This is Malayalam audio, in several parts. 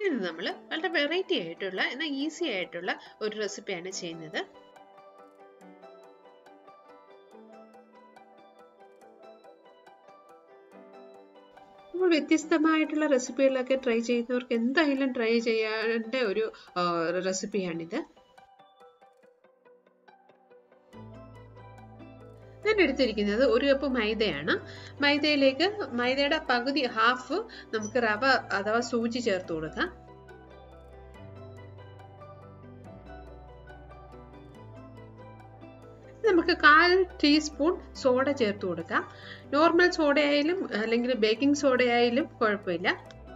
ഇത് നമ്മൾ വളരെ വെറൈറ്റി ആയിട്ടുള്ള എന്നാൽ ഈസി ആയിട്ടുള്ള ഒരു റെസിപ്പിയാണ് ചെയ്യുന്നത് അപ്പോൾ വ്യത്യസ്തമായിട്ടുള്ള റെസിപ്പികളൊക്കെ ട്രൈ ചെയ്യുന്നവർക്ക് എന്തായാലും ട്രൈ ചെയ്യേണ്ട ഒരു റെസിപ്പിയാണിത് ഞാൻ എടുത്തിരിക്കുന്നത് ഒരു കപ്പ് മൈദയാണ് മൈദയിലേക്ക് മൈദയുടെ പകുതി ഹാഫ് നമുക്ക് റവ അഥവാ സൂചി ചേർത്ത് കൊടുക്കാം നമുക്ക് കാൽ ടീസ്പൂൺ സോഡ ചേർത്ത് കൊടുക്കാം നോർമൽ സോഡ ആയാലും അല്ലെങ്കിൽ ബേക്കിംഗ് സോഡ ആയാലും കുഴപ്പമില്ല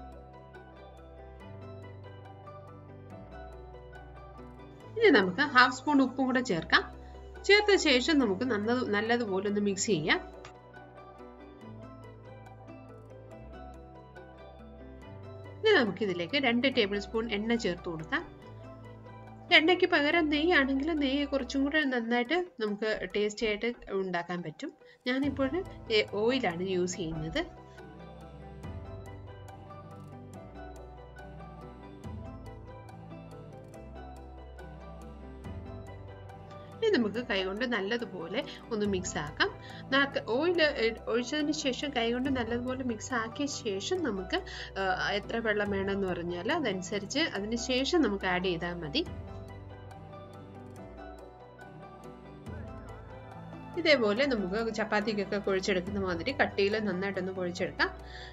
ഇനി നമുക്ക് ഹാഫ് സ്പൂൺ ഉപ്പും കൂടെ ചേർക്കാം ചേർത്ത ശേഷം നമുക്ക് നന്നത് നല്ലതുപോലെ ഒന്ന് മിക്സ് ചെയ്യാം ഇനി നമുക്ക് ഇതിലേക്ക് രണ്ട് ടേബിൾ സ്പൂൺ എണ്ണ ചേർത്ത് കൊടുക്കാം എണ്ണയ്ക്ക് പകരം നെയ്യാണെങ്കിൽ നെയ്യ് കുറച്ചും കൂടെ നന്നായിട്ട് നമുക്ക് ടേസ്റ്റി ആയിട്ട് ഉണ്ടാക്കാൻ പറ്റും ഞാനിപ്പോൾ ഓയിലാണ് യൂസ് ചെയ്യുന്നത് ഇനി നമുക്ക് കൈകൊണ്ട് നല്ലതുപോലെ ഒന്ന് മിക്സ് ആക്കാം ഓയിൽ ഒഴിച്ചതിന് ശേഷം കൈകൊണ്ട് നല്ലതുപോലെ മിക്സ് ആക്കിയ ശേഷം നമുക്ക് എത്ര വെള്ളം വേണമെന്ന് പറഞ്ഞാൽ അതനുസരിച്ച് അതിന് ശേഷം നമുക്ക് ആഡ് ചെയ്താൽ മതി ഇതേപോലെ നമുക്ക് ചപ്പാത്തിക്കൊക്കെ കുഴിച്ചെടുക്കുന്ന മാതിരി കട്ടിയിൽ നന്നായിട്ടൊന്ന് കുഴിച്ചെടുക്കാം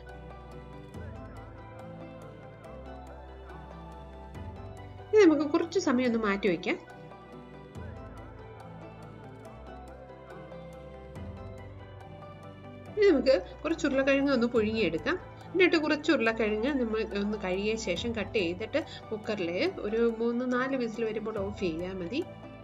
ഇത് നമുക്ക് കുറച്ച് സമയം ഒന്ന് മാറ്റി വയ്ക്കാം ഇനി നമുക്ക് കുറച്ച് ഉരുളക്കിഴങ്ങ് ഒന്ന് പുഴുങ്ങിയെടുക്കാം എന്നിട്ട് കുറച്ച് ഉരുളക്കിഴങ്ങ് നമ്മൾ ഒന്ന് കഴുകിയ ശേഷം കട്ട് ചെയ്തിട്ട് കുക്കറിൽ ഒരു മൂന്ന് നാല് വിസിൽ വരുമ്പോൾ ഓഫ് ചെയ്യാൽ മതി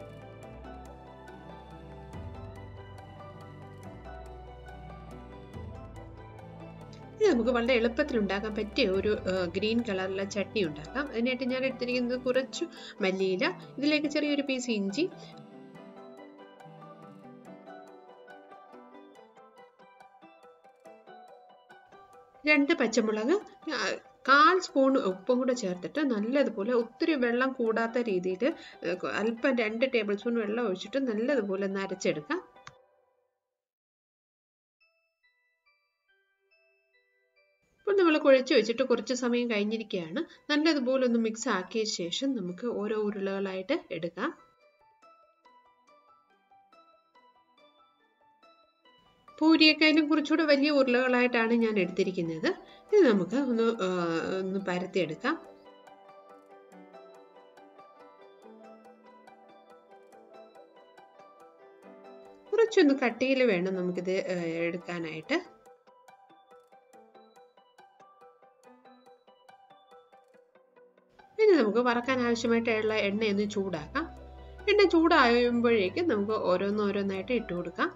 ഇത് നമുക്ക് വളരെ എളുപ്പത്തിൽ ഉണ്ടാക്കാൻ പറ്റിയ ഒരു ഗ്രീൻ കളറിലെ ചട്നി ഉണ്ടാക്കാം അതിനായിട്ട് ഞാൻ എടുത്തിരിക്കുന്നത് കുറച്ച് മല്ലിയില ഇതിലേക്ക് ചെറിയൊരു പീസ് ഇഞ്ചി രണ്ട് പച്ചമുളക് കാൽ സ്പൂൺ ഉപ്പും കൂടെ ചേർത്തിട്ട് നല്ലതുപോലെ ഒത്തിരി വെള്ളം കൂടാത്ത രീതിയിൽ അല്പം രണ്ട് ടേബിൾ സ്പൂൺ വെള്ളം ഒഴിച്ചിട്ട് നല്ലതുപോലെ ഒന്ന് അരച്ചെടുക്കാം ഇപ്പോൾ നമ്മൾ കുഴച്ച് വെച്ചിട്ട് കുറച്ച് സമയം കഴിഞ്ഞിരിക്കുകയാണ് നല്ലതുപോലെ ഒന്ന് മിക്സ് ആക്കിയ ശേഷം നമുക്ക് ഓരോ ഉരുളകളായിട്ട് എടുക്കാം പൂരിയേക്കാളും കുറച്ചുകൂടെ വലിയ ഉരുളകളായിട്ടാണ് ഞാൻ എടുത്തിരിക്കുന്നത് ഇത് നമുക്ക് ഒന്ന് ഒന്ന് പരത്തിയെടുക്കാം കുറച്ചൊന്ന് കട്ടിയിൽ വേണം നമുക്കിത് എടുക്കാനായിട്ട് ഇനി നമുക്ക് വറക്കാൻ ആവശ്യമായിട്ടുള്ള എണ്ണയൊന്ന് ചൂടാക്കാം എണ്ണ ചൂടാകുമ്പോഴേക്കും നമുക്ക് ഓരോന്നോരോന്നായിട്ട് ഇട്ട് കൊടുക്കാം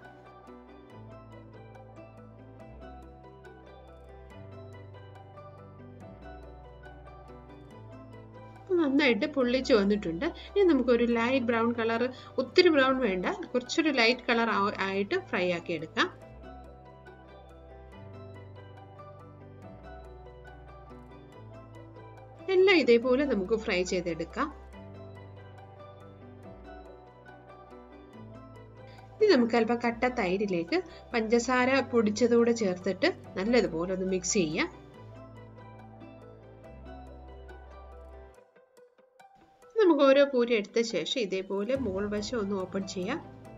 നന്നായിട്ട് പൊള്ളിച്ച് വന്നിട്ടുണ്ട് ഇനി നമുക്കൊരു ലൈറ്റ് ബ്രൗൺ കളർ ഒത്തിരി ബ്രൗൺ വേണ്ട കുറച്ചൊരു ലൈറ്റ് കളർ ആയിട്ട് ഫ്രൈ ആക്കി എടുക്കാം എല്ലാം ഇതേപോലെ നമുക്ക് ഫ്രൈ ചെയ്തെടുക്കാം ഇനി നമുക്ക് അല്പം കട്ട തൈരിലേക്ക് പഞ്ചസാര പൊടിച്ചതുകൂടെ ചേർത്തിട്ട് നല്ലതുപോലെ ഒന്ന് മിക്സ് ചെയ്യാം നമുക്ക് ഓരോ പൂരി എടുത്ത ശേഷം ഇതേപോലെ മുകൾ വശം ഒന്ന് ഓപ്പൺ ചെയ്യാം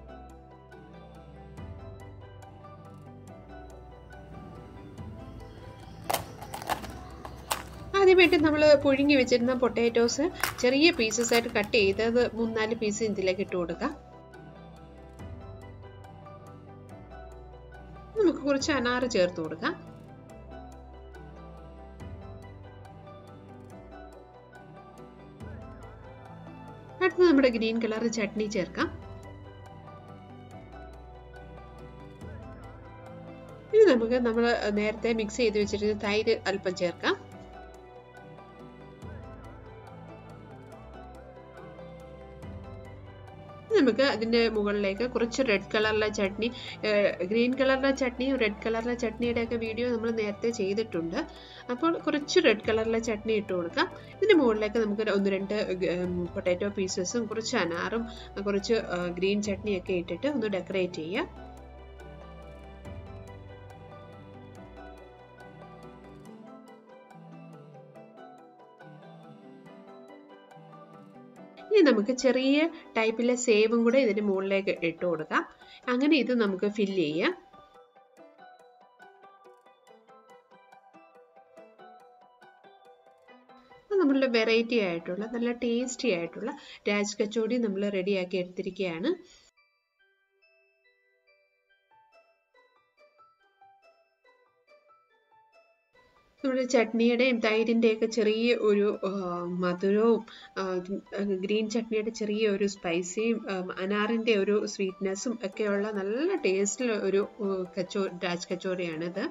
ആദ്യമായിട്ട് നമ്മൾ പുഴുങ്ങി വെച്ചിരുന്ന പൊട്ടാറ്റോസ് ചെറിയ പീസസ് ആയിട്ട് കട്ട് ചെയ്തത് മൂന്നാല് പീസ് ഇതിലേക്ക് ഇട്ട് കൊടുക്കാം നമുക്ക് കുറച്ച് അനാറ് ചേർത്ത് കൊടുക്കാം അടുത്ത് നമ്മുടെ ഗ്രീൻ കളർ ചട്നി ചേർക്കാം ഇനി നമുക്ക് നമ്മൾ നേരത്തെ മിക്സ് ചെയ്ത് വെച്ചിരുന്ന തൈര് അല്പം ചേർക്കാം നമുക്ക് അതിൻ്റെ മുകളിലേക്ക് കുറച്ച് റെഡ് കളറിലെ ചട്നി ഗ്രീൻ കളറിലെ ചട്നിയും റെഡ് കളറിലെ ചട്നിയുടെ ഒക്കെ വീഡിയോ നമ്മൾ നേരത്തെ ചെയ്തിട്ടുണ്ട് അപ്പോൾ കുറച്ച് റെഡ് കളറിലെ ചട്നി ഇട്ട് കൊടുക്കാം ഇതിൻ്റെ മുകളിലേക്ക് നമുക്ക് ഒന്ന് രണ്ട് പൊട്ടാറ്റോ പീസസും കുറച്ച് അനാറും കുറച്ച് ഗ്രീൻ ചട്നിയൊക്കെ ഇട്ടിട്ട് ഒന്ന് ഡെക്കറേറ്റ് ചെയ്യാം ഇനി നമുക്ക് ചെറിയ ടൈപ്പിലെ സേവും കൂടെ ഇതിന് മുകളിലേക്ക് ഇട്ട് കൊടുക്കാം അങ്ങനെ ഇത് നമുക്ക് ഫില്ല് ചെയ്യാം നമ്മളുടെ വെറൈറ്റി ആയിട്ടുള്ള നല്ല ടേസ്റ്റി ആയിട്ടുള്ള രാജ് കച്ചോടി നമ്മൾ റെഡിയാക്കി എടുത്തിരിക്കുകയാണ് നമ്മുടെ ചട്നിയുടെയും തൈരിൻ്റെയൊക്കെ ചെറിയ ഒരു മധുരവും ഗ്രീൻ ചട്നിയുടെ ചെറിയ ഒരു സ്പൈസിയും അനാറിൻ്റെ ഒരു സ്വീറ്റ്നെസ്സും ഒക്കെയുള്ള നല്ല ടേസ്റ്റിൽ ഒരു കച്ചോ രാജ് കച്ചോറിയാണിത്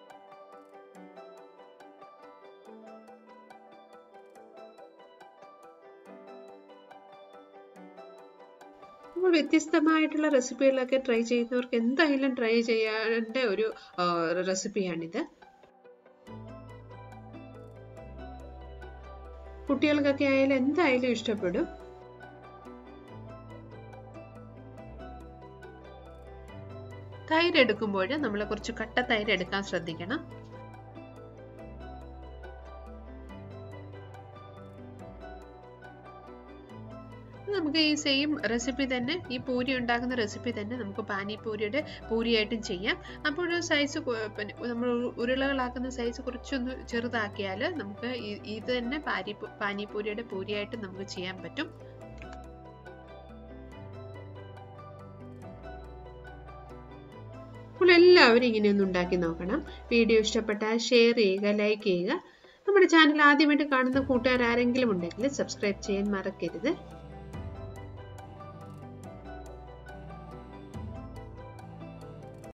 അപ്പോൾ വ്യത്യസ്തമായിട്ടുള്ള റെസിപ്പികളൊക്കെ ട്രൈ ചെയ്യുന്നവർക്ക് എന്തായാലും ട്രൈ ചെയ്യേണ്ട ഒരു റെസിപ്പിയാണിത് കുട്ടികൾക്കൊക്കെ ആയാലും എന്തായാലും ഇഷ്ടപ്പെടും തൈര് എടുക്കുമ്പോൾ നമ്മൾ കുറച്ച് കട്ട തൈര് എടുക്കാൻ ശ്രദ്ധിക്കണം നമുക്ക് ഈ സെയിം റെസിപ്പി തന്നെ ഈ പൂരി ഉണ്ടാക്കുന്ന റെസിപ്പി തന്നെ നമുക്ക് പാനിപ്പൂരിയുടെ പൂരിയായിട്ടും ചെയ്യാം അപ്പോൾ സൈസ് നമ്മൾ ഉരുളകളാക്കുന്ന സൈസ് കുറച്ചൊന്ന് ചെറുതാക്കിയാൽ നമുക്ക് ഇത് തന്നെ പാനി പാനിപ്പൂരിയുടെ പൂരിയായിട്ട് നമുക്ക് ചെയ്യാൻ പറ്റും അപ്പോൾ എല്ലാവരും ഇങ്ങനെയൊന്ന് ഉണ്ടാക്കി നോക്കണം വീഡിയോ ഇഷ്ടപ്പെട്ടാൽ ഷെയർ ചെയ്യുക ലൈക്ക് ചെയ്യുക നമ്മുടെ ചാനൽ ആദ്യമായിട്ട് കാണുന്ന കൂട്ടുകാർ ആരെങ്കിലും ഉണ്ടെങ്കിൽ സബ്സ്ക്രൈബ് ചെയ്യാൻ മറക്കരുത്